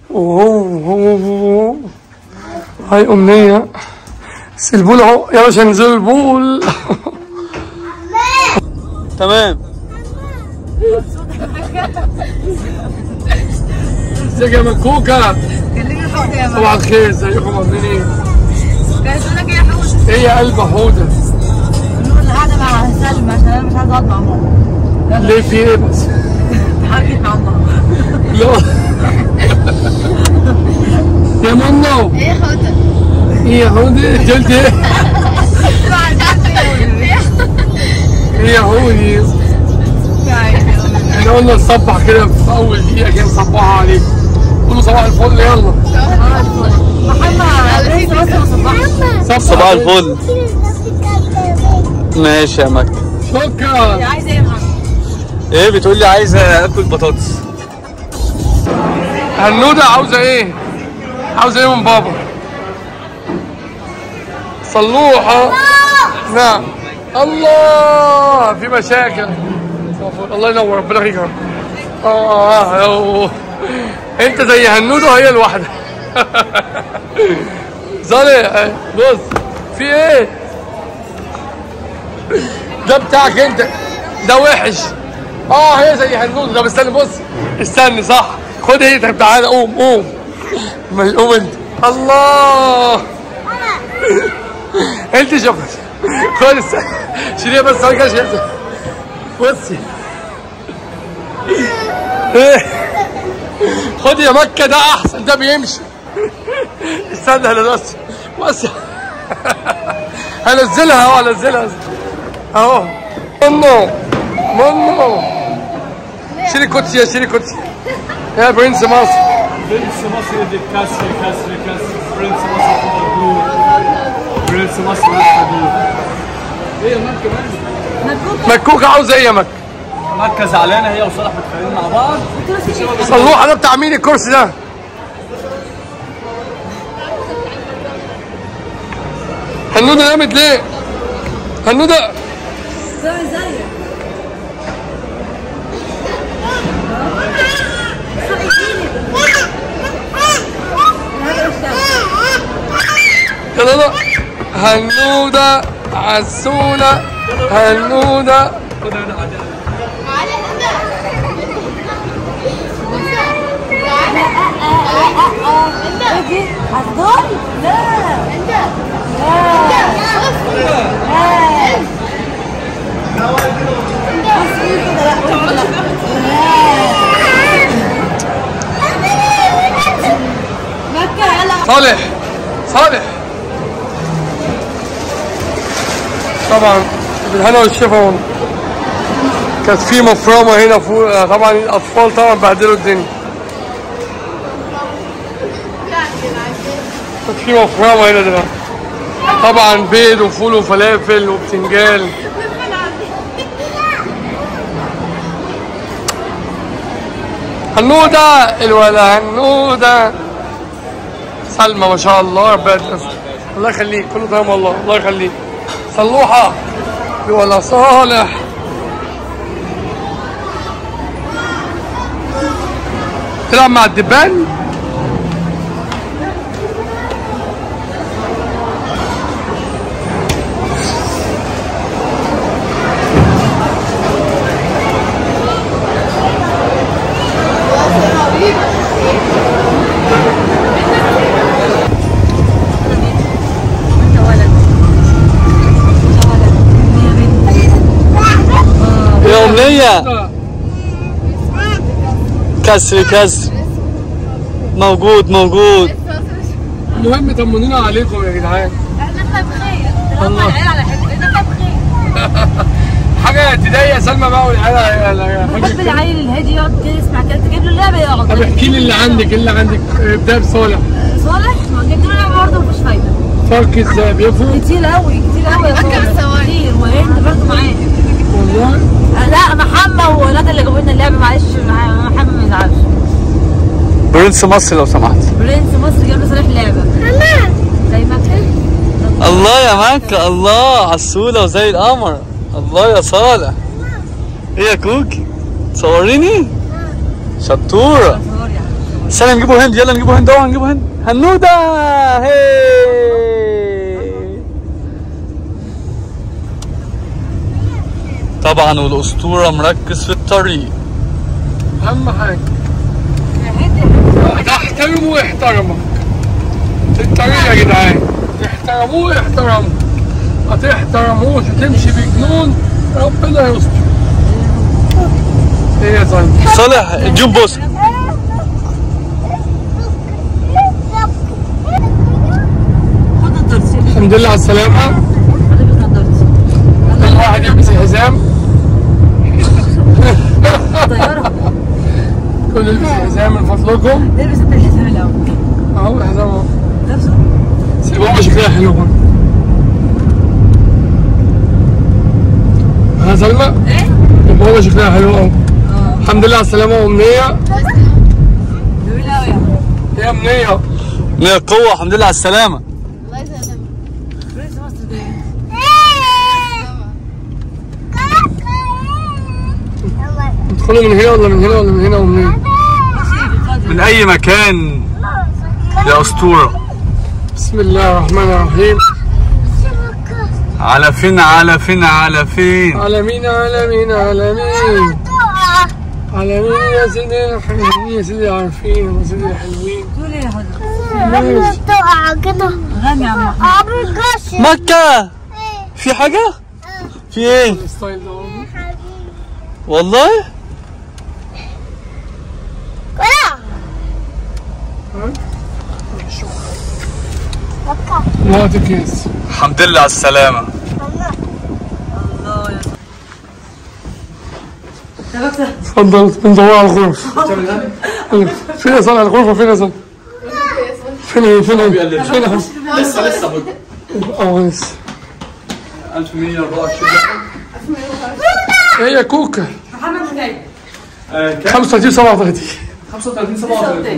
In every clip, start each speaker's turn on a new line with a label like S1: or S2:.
S1: وهو هاي أمنية بس البول أهو يلا عشان ننزل البول
S2: تمام
S1: ازيك يا مكوكة
S3: كلمني حوده يا
S1: صباح الخير ازيكم عاملين ايه؟
S3: كان يقول لك يا حوده
S1: ايه يا قلب حودة
S3: نقول اللي قاعده مع سلمى عشان انا مش عايزه اقعد مع ماما
S1: ليه في ايه بس؟
S3: حكيت مع ماما
S1: لا يا منو
S3: ايه يا حوده
S1: ايه يا حودة انت قلت ايه؟ ايه يا حودة احنا قلنا نصبح كده في اول دقيقة كده نصبحها عليكم قولوا صباح الفل يلا
S3: محمد لسه بس ما صبحش
S2: صباح الفل ماشي يا مكة
S1: شكرا
S3: عايزه ايه يا محمد
S2: ايه بتقول لي عايزه اكل بطاطس
S1: هنودة عاوزة ايه؟ عاوزة ايه من بابا؟ صلوحة نعم الله في مشاكل الله ينور ربنا يكرمك اه أوه. انت زي هنودة وهي الواحدة صالح بص في ايه؟ ده بتاعك انت ده وحش اه هي زي هنودة طب استنى بص استنى صح خد هي طب تعالى قوم قوم ما- قوم انت الله انت شوفت خد است- شيليها بس ثواني كده شيلها. بصي ايه خد يا مكة ده احسن ده بيمشي استنى انا بس بس هنزلها اهو هنزلها اهو منو منو شيلي كوتشي شيلي كوتشي يا برنس مصر
S4: برنس مصر دي كسر كسر كسر برنس مصر موجود برنس مصر موجود ايه يا مكة مالك؟
S1: مكوكة عاوزة ايه يا مكة؟
S4: مكة زعلانة هي وصالح متخانقين مع بعض
S1: صلوحة ده بتاع مين الكرسي ده؟ هنودة نامت ليه؟ هنودة يلا يلا هنودة عسولة هنودة
S3: هتدور؟ لا انت مكة يلا
S1: صالح صالح طبعا بالهنا والشفا والله. كانت في مفرمه هنا فوق طبعا الاطفال طبعا بهدلوا الدنيا كانت في مفرمه هنا دلوقتي طبعا بيض وفول وفلافل وبتنجان هنودة الولا هنودة سلمى ما شاء الله ربنا يتقبل. الله يخليك كله تمام والله الله يخليك صلوحة ولا صالح تلعب مع الدبان
S2: يا أمنية كسر كسر موجود موجود
S1: المهم طمنونا عليكم يا جدعان
S3: احنا بخير هم العيال على حته احنا بخير
S1: حاجة تضايق سلمى بقى والعيال
S3: بحب العيل الهادي يقعد كده يسمع كده تجيب له اللعبه يقعد
S1: طب احكي لي اللي عندك إيه اللي عندك ابدا بصالح
S3: صالح ما جبت له لعبه برضه مفيش فايده
S1: فرق ازاي بيفوق
S3: كتير قوي كتير قوي يا صالح كتير وهند برضه معاه
S1: والله
S3: آه، لا محمد وولاد اللي جابوا لنا اللعبه معلش مع- محمد ما يزعلش
S2: برنس مصر لو سمحت
S3: برنس مصر جاب له صالح لعبه زي ما كان
S2: الله يا مكة الله عسولة وزي القمر الله يا صالح ايه يا كوكي تصوريني شطورة
S3: صور يعني
S2: سلام نجيبوا هند يلا نجيبوا هند اهو نجيبوا هند هنودة هي طبعا والاسطورة مركز في الطريق
S1: اهم حاجه تحترمه ويحترمك في الطريق يا جدعان تحترموه ويحترمك ما تحترموش وتمشي بجنون ربنا يستر ايه يا زلمه
S2: صالح اديهم بوس
S3: خد الدرسي
S1: الحمد لله على السلامه
S3: حضرتك نضارتي
S1: كل واحد يلبس الحزام
S3: طيارة
S1: كل يلبس الحزام من فضلكم
S3: البس انت الحزام الاول
S1: اهو الحزام اهو
S3: لابسه
S1: سيبوها شكلها حلو برضه ها سلمى
S3: ايه؟
S1: البوابة شكلها حلو قوي الحمد لله على السلامة وأمنية
S3: جميل قوي يعني
S1: يا أمنية
S2: من القوة الحمد لله على السلامة
S3: برنس مصر ده
S1: ادخلوا من هنا ولا من هنا ولا من هنا ومنين
S2: من أي مكان يا أسطورة
S1: بسم الله الرحمن الرحيم
S2: على فين على فين على فين
S1: على مين على مين على مين على مين يا سيدي الحلوين يا سيدي عارفين يا سيدي الحلوين
S3: تقول ايه يا حضرتك؟
S1: ماشي
S5: تقع كده
S3: غني يا عم محمد
S5: عبر القش
S2: مكة في حاجة؟ في ايه؟
S1: الستايل ده برضه.
S2: والله؟
S1: وقت كيس
S2: الحمد لله على السلامة
S3: الله يا طب اكتر
S1: اتفضل بندور على الغرف فين يا صالح الغرفة فين يا صالح؟ فين هي فين هي فين هي؟
S2: لسه لسه
S1: اه لسه
S2: 1124
S1: هي كوكا
S3: محمد جاي
S1: 35 37
S2: 35 37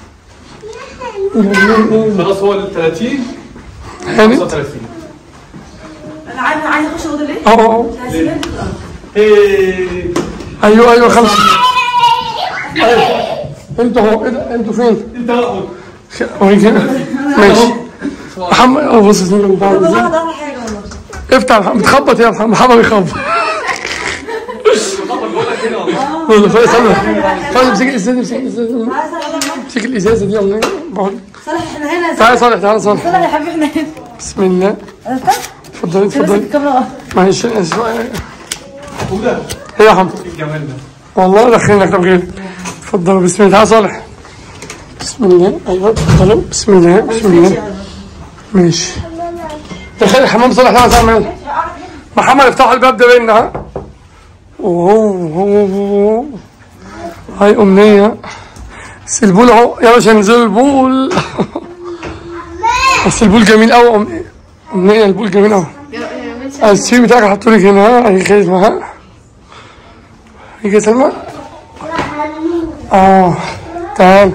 S2: خلاص هو ال 30
S1: هاني
S2: 35
S3: انا عايز عايز اخش اوضه ليه؟
S1: اه اه
S2: هي
S1: ايوه ايوه خمسة أيوة. انتوا اهو ايه ده انتوا فين؟
S2: انت اخد
S1: اهو كده ماشي محمد اه بص اسمه
S3: والله
S1: بتاع
S3: واحد اول حاجه والله
S1: افتح يا محمد بتخبط يا محمد محمد بيخبط والله فايز استنى فايز امسك الازازه امسك الازازه
S3: عايز اخد
S1: امسك الازازه دي الله بقول
S3: صالح احنا هنا
S1: تعالى يا صالح تعالى يا صالح
S3: صالح يا حبيبي احنا هنا
S1: بسم الله
S3: افتح
S1: اتفضلي
S3: امسك
S1: اتفضلي
S3: الكاميرا
S1: معلش شوية.
S2: وده
S1: ايه يا حمد
S2: الجمال ده
S1: والله دخلنا طب غير اتفضلوا بسم الله تعالى صالح بسم الله ايوه اتفضلوا بسم الله بسم الله ماشي دخل الحمام صالح تعالى تعالى محمد افتحوا الباب ده بينا ها وهو هو هو هاي امنيه بس البول اهو يا باشا انزلوا البول بس البول جميل قوي امنيه امنيه البول جميل قوي السيم بتاعك حطوا لك هنا ها هي خدمه ها هيك يا سلمى اه تعال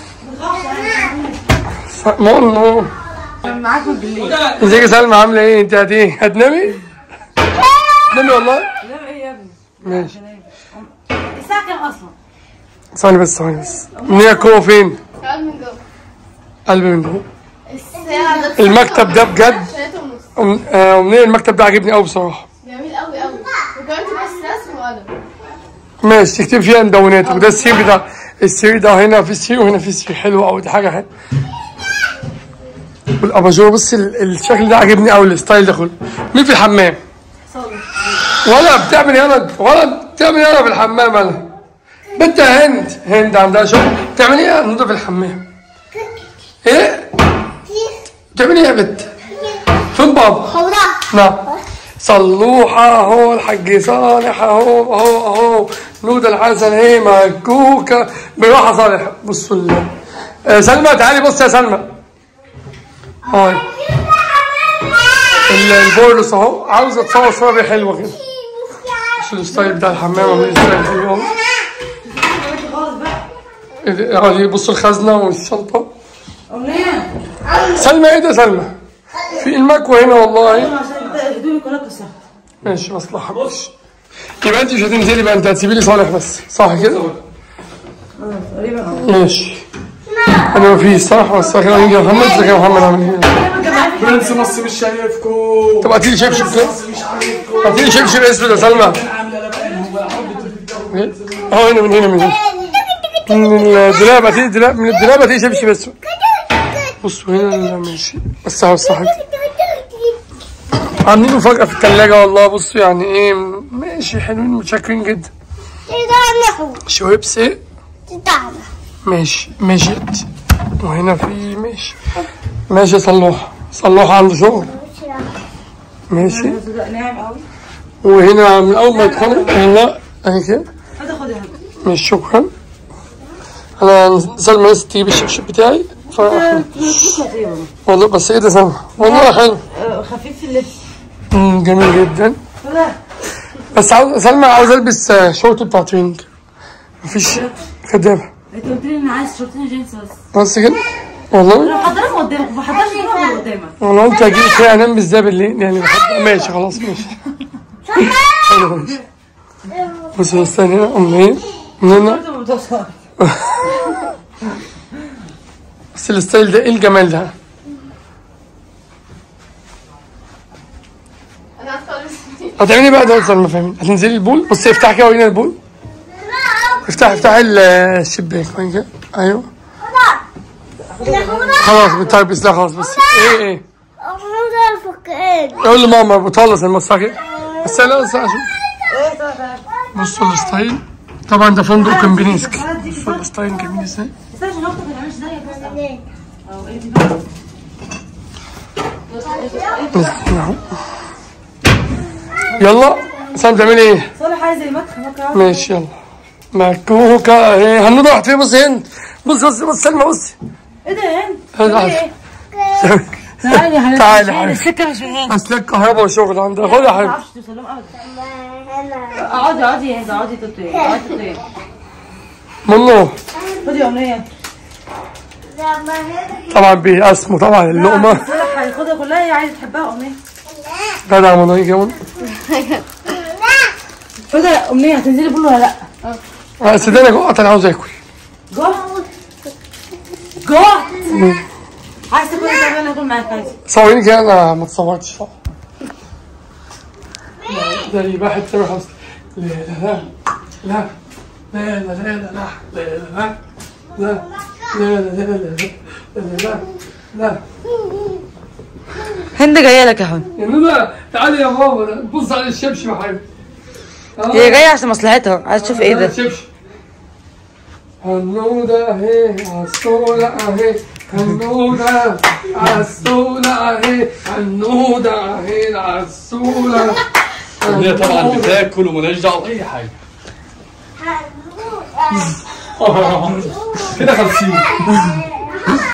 S1: مؤمن
S3: معاكم بالليل
S1: ازيك يا سلمى عامله ايه انت هتي هتنامي تنامي والله
S3: لا ايه يا ابني
S1: ماشي
S3: الساعه كام اصلا؟
S1: ثواني بس ثواني بس منية كوه فين
S5: سؤال من جوه
S1: قلبي من جوه
S5: الساعة ده
S1: المكتب ده بجد
S5: ثلاثة ونص
S1: أم- آه، امنيه المكتب ده عاجبني قوي بصراحه
S5: جميل قوي قوي وكمان تبقى رسم وقلم
S1: ماشي تكتب فيها مدونات وده السير بتاع السير ده هنا في سير وهنا في سير حلو قوي دي حاجه حلوه والاباجور بص ال- الشكل ده عاجبني قوي الستايل ده كله مين في الحمام؟ ولا بتعمل يلا ولا بتعمل يلا في الحمام انا بنت يا هند هند عندها شغل بتعمل ايه يا نوضه في الحمام؟ ايه؟ بتعمل ايه يا بنت؟ فين بابا؟
S5: هو ده
S1: نعم صلوحة اهو الحاج صالح اهو اهو اهو نودة الحسن اهي مكوكة بالراحة صالح بصوا ال- آه، سلمى تعالي بص يا سلمى هاي ال- البورلوس اهو عاوزة تصور صورة حلوة كده بصوا الستايل بتاع الحمام عامل ازاي حلو اهو إيه ده؟ اه دي بصوا الخزنة والشنطة
S3: امنيه
S1: سلمى ايه ده سلمى؟ في المكوى هنا والله
S3: عشان هدومي كلها اتكسرت
S1: ماشي مصلحة ماشي يبقى انت مش هتنزلي بقى انت هتسيبي لي صالح بس صح كده؟
S3: تقريبا اه
S1: ماشي انا ما فيش صح بس كان هيجي محمد ازيك يا محمد عامل ايه؟
S4: برنس مصر مش شايفكم
S1: طب هاتي لي شبشب كده هاتي لي شبشب اسود يا سلمى اه هنا من هنا من هنا من الدولاب هاتي لي الدولاب من الدولاب هاتي لي شبشب اسود بصوا هنا لا ماشي بس بس عاملين مفاجأة في التلاجة والله بصوا يعني ايه ماشي حلوين متشكرين جدا شويبسي ماشي ماشي وهنا في ماشي ماشي صلوح صلوح عنده شغل ماشي
S3: ناعم قوي
S1: وهنا من اول ما يدخل هنا اهي كده
S3: هذا خد يا حبيبي
S1: ماشي شكرا انا سلمى لسه تجيب الشبشب بتاعي ف والله بس ايه ده سلمى والله حلو
S3: خفيف في اللبس
S1: مم، جميل جدا
S3: لا
S1: بس عاوز سلمى عاوز البس آه، شورت بتاع توينج مفيش كدابة
S3: انت قلت لي ان عايز شورتين جينز بس
S1: بس كده والله
S3: انا محضرهم قدامك ما بحضرش غير قدامك
S1: والله قلت اجيب كده انام ازاي بالليل يعني بحب ماشي خلاص ماشي حلو ماشي بص بص هنا منين من هنا بس الستايل ده ايه الجمال ده
S5: انا هدخل اسمي
S1: هتعملي بقى ده اكتر ما فاهمين هتنزلي البول بصي افتحي كده ورينا البول افتحي افتحي ال- الشباك وين كده ايوه خلاص بتلبس لا خلاص بس ايه ايه قول لماما بتخلص المساك بس لا بس عشان بصوا الستايل طبعا ده فندق كمبينيسكي بصوا الستايل جميل ازاي
S3: استنى عشان اختك ما تعملش زيك بس او ايه دي بقى
S1: يلا سام تعملي ايه
S3: صالح عايز زي مكه مكه
S1: ماشي يلا مكوكا ايه هنوضة راحت فين بص هند بص بص بص سلمى بص
S3: ايه ده يا هند
S1: هذا
S3: ايه
S1: عارف.
S3: تعالي يا حبيبتي
S1: تعالي يا حبيبتي.
S3: السكه مش من هنا
S1: اسلاك كهرباء وشغل عندها خد يا
S3: ما
S1: حبيبي
S3: تعرفش توصلهم ابدا اقعدي اقعدي يا هند اقعدي تطيري اقعدي تطيري
S1: منو
S3: خدي يا امنيه
S1: طبعا بيقسموا طبعا اللقمه
S3: صالح هياخدها كلها هي عايزه تحبها امنيه
S1: جدع منو يجي منو
S3: خدها يا امنيه هتنزلي بول ولا لا
S1: آه، صدقني جوعت انا عاوز اكل
S3: جوعت جوعت عايز تاكل ايه طب انا اكل معاك عايز
S1: صوريني كده انا ما اتصورتش طبعا زي واحد سامح حسني لا لا لا لا لا لا لا لا لا لا لا لا لا لا لا لا لا
S3: هند جايه لك يا هون
S1: يا نونا تعالي يا ماما بص على الشبشب يا حبيبي
S3: هي جايه عشان مصلحتها عايز تشوف ايه ده
S1: شبشب هنودة اهي عالصولة اهي هنودة عالصولة اهي هنودة اهي عالصولة
S4: هي طبعا بتاكل ومالهاش دعوه باي حاجه
S1: كده خمسين